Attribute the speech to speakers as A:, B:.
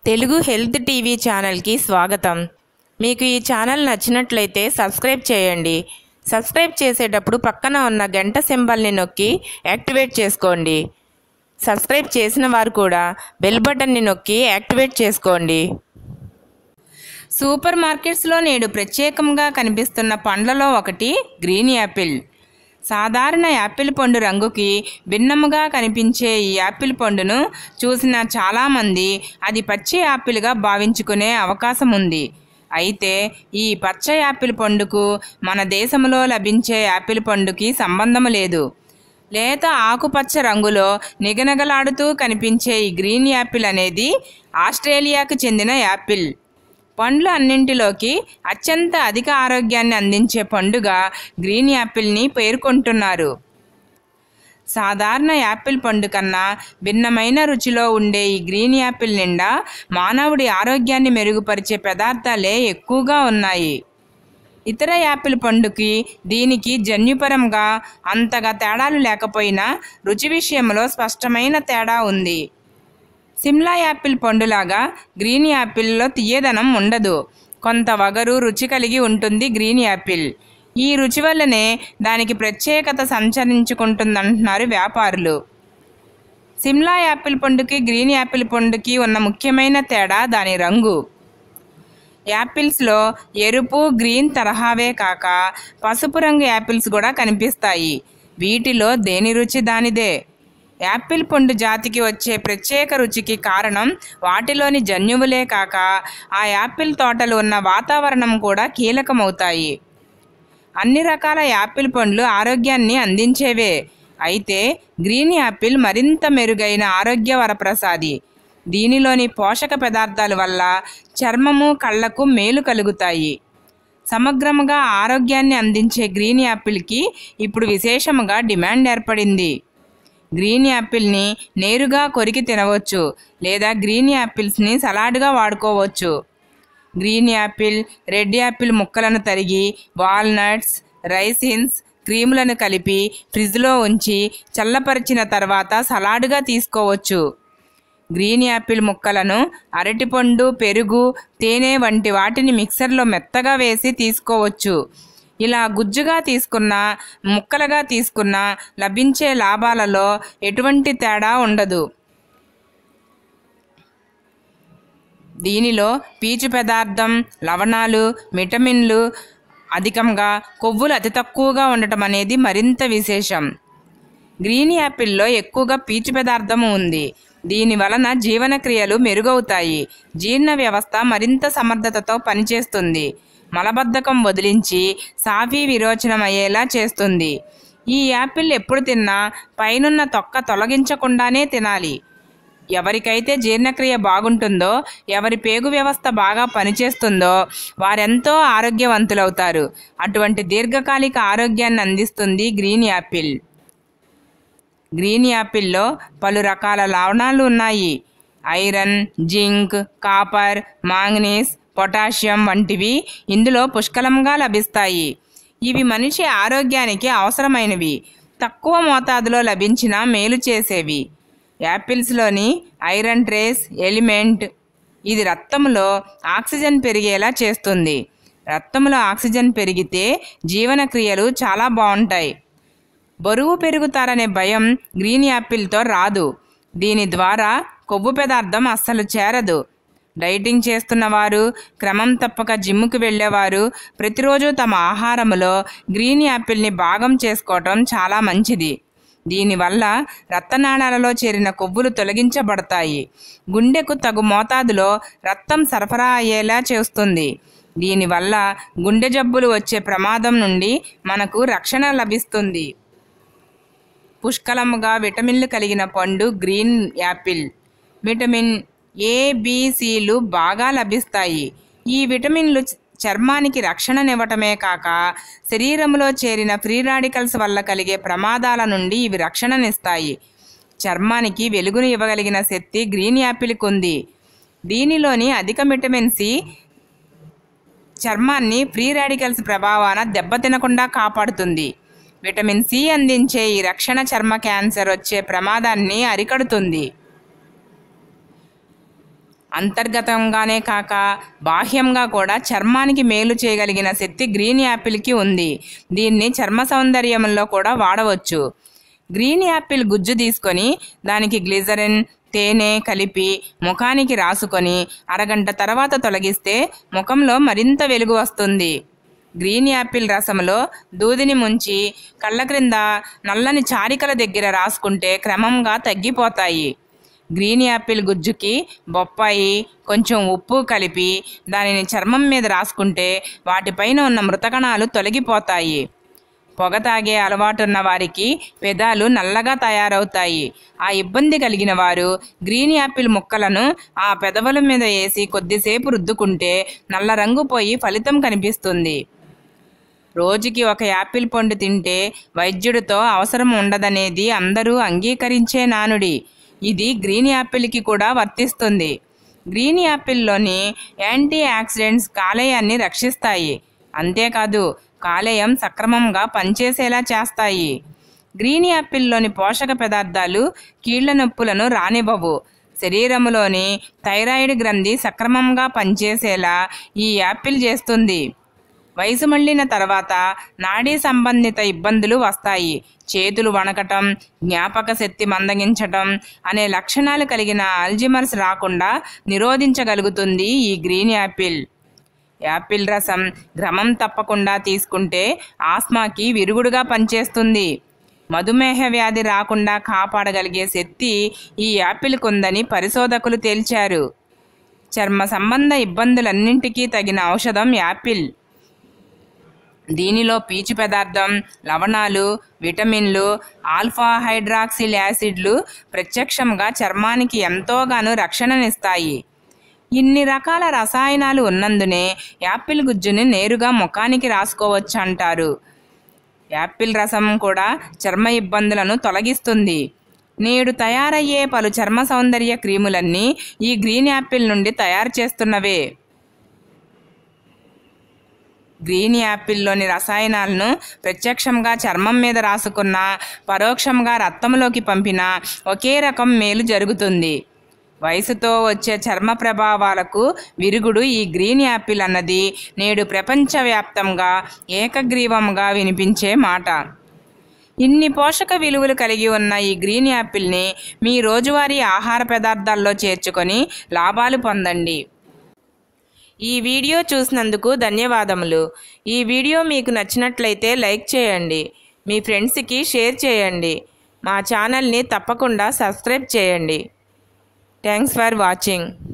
A: Telugu health TV ఛానల్కి స్వాగతం మీకు ఈ ఛానల్ నచ్చినట్లయితే సబ్స్క్రైబ్ చేయండి సబ్స్క్రైబ్ చేసేటప్పుడు పక్కన ఉన్న గంట సింబల్ని నొక్కి యాక్టివేట్ చేసుకోండి సబ్స్క్రైబ్ చేసిన వారు కూడా బెల్ బటన్ని నొక్కి యాక్టివేట్ చేసుకోండి సూపర్ మార్కెట్స్లో నేడు ప్రత్యేకంగా కనిపిస్తున్న పండ్లలో ఒకటి గ్రీన్ యాపిల్ సాధారణ యాపిల్ పండు రంగుకి భిన్నముగా కనిపించే ఈ యాపిల్ పండును చూసిన చాలామంది అది పచ్చి యాపిల్గా భావించుకునే అవకాశం ఉంది అయితే ఈ పచ్చ యాపిల్ పండుకు మన దేశంలో లభించే యాపిల్ పండుకి సంబంధం లేదు లేత ఆకుపచ్చ రంగులో నిగనగలాడుతూ కనిపించే ఈ గ్రీన్ యాపిల్ అనేది ఆస్ట్రేలియాకు చెందిన యాపిల్ పండ్లు అన్నింటిలోకి అత్యంత అధిక ఆరోగ్యాన్ని అందించే పండుగ గ్రీన్ యాపిల్ని పేర్కొంటున్నారు సాధారణ యాపిల్ పండు కన్నా భిన్నమైన రుచిలో ఉండే ఈ గ్రీన్ యాపిల్ నిండా మానవుడి ఆరోగ్యాన్ని మెరుగుపరిచే పదార్థాలే ఎక్కువగా ఉన్నాయి ఇతర యాపిల్ పండుకి దీనికి జన్యుపరంగా అంతగా తేడాలు లేకపోయినా రుచి విషయంలో స్పష్టమైన తేడా ఉంది సిమ్లా యాపిల్ పండులాగా గ్రీన్ యాపిల్లో తీయదనం ఉండదు కొంత వగరు రుచి కలిగి ఉంటుంది గ్రీన్ యాపిల్ ఈ రుచి వల్లనే దానికి ప్రత్యేకత సంచరించుకుంటుందంటున్నారు వ్యాపారులు సిమ్లా యాపిల్ పండుకి గ్రీన్ యాపిల్ పండుకి ఉన్న ముఖ్యమైన తేడా దాని రంగు యాపిల్స్లో ఎరుపు గ్రీన్ తరహావే కాక పసుపు రంగు యాపిల్స్ కూడా కనిపిస్తాయి వీటిలో దేని రుచి దానిదే యాపిల్ పండు జాతికి వచ్చే ప్రత్యేక రుచికి కారణం వాటిలోని జన్యువులే కాక ఆ యాపిల్ తోటలు ఉన్న వాతావరణం కూడా కీలకమవుతాయి అన్ని రకాల యాపిల్ పండ్లు ఆరోగ్యాన్ని అందించేవే అయితే గ్రీన్ యాపిల్ మరింత మెరుగైన ఆరోగ్య వరప్రసాది దీనిలోని పోషక పదార్థాల వల్ల చర్మము కళ్ళకు మేలు కలుగుతాయి సమగ్రముగా ఆరోగ్యాన్ని అందించే గ్రీన్ యాపిల్కి ఇప్పుడు విశేషముగా డిమాండ్ ఏర్పడింది గ్రీన్ యాపిల్ని నేరుగా కొరికి తినవచ్చు లేదా గ్రీన్ యాపిల్స్ని సలాడ్గా వాడుకోవచ్చు గ్రీన్ యాపిల్ రెడ్ యాపిల్ ముక్కలను తరిగి వాల్నట్స్ రైసిన్స్ క్రీములను కలిపి ఫ్రిడ్జ్లో ఉంచి చల్లపరిచిన తర్వాత సలాడ్గా తీసుకోవచ్చు గ్రీన్ యాపిల్ ముక్కలను అరటిపండు పెరుగు తేనె వంటి వాటిని మిక్సర్లో మెత్తగా వేసి తీసుకోవచ్చు ఇలా గుజ్జుగా తీసుకున్న ముక్కలుగా తీసుకున్న లభించే లాభాలలో ఎటువంటి తేడా ఉండదు దీనిలో పీచు పదార్థం లవణాలు విటమిన్లు అధికంగా కొవ్వులు అతి తక్కువగా ఉండటం అనేది మరింత విశేషం గ్రీన్ యాపిల్లో ఎక్కువగా పీచు పదార్థం ఉంది దీని వలన జీవనక్రియలు మెరుగవుతాయి జీర్ణ వ్యవస్థ మరింత సమర్థతతో పనిచేస్తుంది మలబద్ధకం వదిలించి సాఫీ విరోచనం అయ్యేలా చేస్తుంది ఈ యాపిల్ ఎప్పుడు తిన్నా పైనున్న తొక్క తొలగించకుండానే తినాలి ఎవరికైతే జీర్ణక్రియ బాగుంటుందో ఎవరి పేగు వ్యవస్థ బాగా పనిచేస్తుందో వారెంతో ఆరోగ్యవంతులవుతారు అటువంటి దీర్ఘకాలిక ఆరోగ్యాన్ని అందిస్తుంది గ్రీన్ యాపిల్ గ్రీన్ యాపిల్లో పలు రకాల లవణాలు ఉన్నాయి iron zinc copper manganese potassium వంటివి ఇందులో పుష్కలంగా లభిస్తాయి ఇవి మనిషి ఆరోగ్యానికి అవసరమైనవి తక్కువ మోతాదులో లభించిన మేలు చేసేవి యాపిల్స్లోని ఐరన్ ట్రేస్ ఎలిమెంట్ ఇది రక్తంలో ఆక్సిజన్ పెరిగేలా చేస్తుంది రక్తంలో ఆక్సిజన్ పెరిగితే జీవన క్రియలు చాలా బాగుంటాయి బరువు పెరుగుతారనే భయం గ్రీన్ యాపిల్తో రాదు దీని ద్వారా కొవ్వు పదార్థం అస్సలు చేరదు డైటింగ్ చేస్తున్నవారు క్రమం తప్పక జిమ్కి వెళ్ళేవారు ప్రతిరోజు తమ ఆహారంలో గ్రీన్ యాపిల్ని భాగం చేసుకోవటం చాలా మంచిది దీనివల్ల రక్తనాళాలలో చేరిన కొవ్వులు తొలగించబడతాయి గుండెకు తగు మోతాదులో రక్తం సరఫరా అయ్యేలా చేస్తుంది దీనివల్ల గుండె జబ్బులు వచ్చే ప్రమాదం నుండి మనకు రక్షణ లభిస్తుంది పుష్కలముగా విటమిన్లు కలిగిన పండు గ్రీన్ యాపిల్ విటమిన్ ఏ బిసిలు బాగా లభిస్తాయి ఈ విటమిన్లు చర్మానికి రక్షణనివ్వటమే కాక శరీరంలో చేరిన ఫ్రీ రాడికల్స్ వల్ల కలిగే ప్రమాదాల నుండి ఇవి రక్షణనిస్తాయి చర్మానికి వెలుగును ఇవ్వగలిగిన శక్తి గ్రీన్ యాపిల్కి ఉంది దీనిలోని అధిక విటమిన్ సి చర్మాన్ని ఫ్రీ రాడికల్స్ ప్రభావాన దెబ్బతినకుండా కాపాడుతుంది విటమిన్ సి అందించే ఈ రక్షణ చర్మ క్యాన్సర్ వచ్చే ప్రమాదాన్ని అరికడుతుంది అంతర్గతంగానే కాక బాహ్యంగా కూడా చర్మానికి మేలు చేయగలిగిన శక్తి గ్రీన్ యాపిల్కి ఉంది దీన్ని చర్మ సౌందర్యంలో కూడా వాడవచ్చు గ్రీన్ యాపిల్ గుజ్జు తీసుకొని దానికి గ్లిజరిన్ తేనె కలిపి ముఖానికి రాసుకొని అరగంట తర్వాత తొలగిస్తే ముఖంలో మరింత వెలుగు వస్తుంది గ్రీన్ యాపిల్ రసంలో దూదిని ముంచి కళ్ళ క్రింద నల్లని చారికల దగ్గర రాసుకుంటే క్రమంగా తగ్గిపోతాయి గ్రీన్ యాపిల్ గుజ్జుకి బొప్పాయి కొంచెం ఉప్పు కలిపి దానిని చర్మం మీద రాసుకుంటే వాటిపైన ఉన్న మృతకణాలు తొలగిపోతాయి పొగ తాగే అలవాటున్న వారికి పెదాలు నల్లగా తయారవుతాయి ఆ ఇబ్బంది కలిగిన వారు గ్రీన్ యాపిల్ ముక్కలను ఆ పెదవుల మీద వేసి కొద్దిసేపు రుద్దుకుంటే నల్ల రంగు పోయి ఫలితం కనిపిస్తుంది రోజుకి ఒక యాపిల్ పండు తింటే వైద్యుడితో అవసరం ఉండదనేది అందరూ అంగీకరించే నానుడి ఇది గ్రీన్ యాపిల్కి కూడా వర్తిస్తుంది గ్రీన్ యాపిల్లోని యాంటీ ఆక్సిడెంట్స్ కాలేయాన్ని రక్షిస్తాయి అంతేకాదు కాలేయం సక్రమంగా పనిచేసేలా చేస్తాయి గ్రీన్ యాపిల్లోని పోషక పదార్థాలు కీళ్ల నొప్పులను రానివ్వవు శరీరంలోని థైరాయిడ్ గ్రంథి సక్రమంగా పనిచేసేలా ఈ యాపిల్ చేస్తుంది వయసు మళ్ళిన తర్వాత నాడీ సంబంధిత ఇబ్బందులు వస్తాయి చేతులు వణకటం జ్ఞాపక శక్తి మందగించటం అనే లక్షణాలు కలిగిన అల్జిమర్స్ రాకుండా నిరోధించగలుగుతుంది ఈ గ్రీన్ యాపిల్ యాపిల్ రసం క్రమం తప్పకుండా తీసుకుంటే ఆస్మాకి విరుగుడుగా పనిచేస్తుంది మధుమేహ వ్యాధి రాకుండా కాపాడగలిగే శక్తి ఈ యాపిల్కు ఉందని పరిశోధకులు తేల్చారు చర్మ సంబంధ ఇబ్బందులన్నింటికీ తగిన ఔషధం యాపిల్ దీనిలో పీచు పదార్థం లవణాలు విటమిన్లు ఆల్ఫా హైడ్రాక్సిల్ యాసిడ్లు ప్రత్యక్షంగా చర్మానికి ఎంతోగాను రక్షణనిస్తాయి ఇన్ని రకాల రసాయనాలు ఉన్నందునే యాపిల్ గుజ్జుని నేరుగా ముఖానికి రాసుకోవచ్చు అంటారు యాపిల్ రసం కూడా చర్మ ఇబ్బందులను తొలగిస్తుంది నేడు తయారయ్యే పలు చర్మ సౌందర్య క్రీములన్నీ ఈ గ్రీన్ యాపిల్ నుండి తయారు చేస్తున్నవే గ్రీన్ యాపిల్లోని రసాయనాలను ప్రత్యక్షంగా చర్మం మీద రాసుకున్న పరోక్షంగా రక్తంలోకి పంపిన ఒకే రకం మేలు జరుగుతుంది వయసుతో వచ్చే చర్మ ప్రభావాలకు విరుగుడు ఈ గ్రీన్ యాపిల్ అన్నది నేడు ప్రపంచవ్యాప్తంగా ఏకగ్రీవంగా వినిపించే మాట ఇన్ని పోషక విలువలు కలిగి ఉన్న ఈ గ్రీన్ యాపిల్ని మీ రోజువారీ ఆహార పదార్థాల్లో చేర్చుకొని లాభాలు పొందండి ఈ వీడియో చూసినందుకు ధన్యవాదములు ఈ వీడియో మీకు నచ్చినట్లయితే లైక్ చేయండి మీ ఫ్రెండ్స్కి షేర్ చేయండి మా ఛానల్ని తప్పకుండా సబ్స్క్రైబ్ చేయండి థ్యాంక్స్ ఫర్ వాచింగ్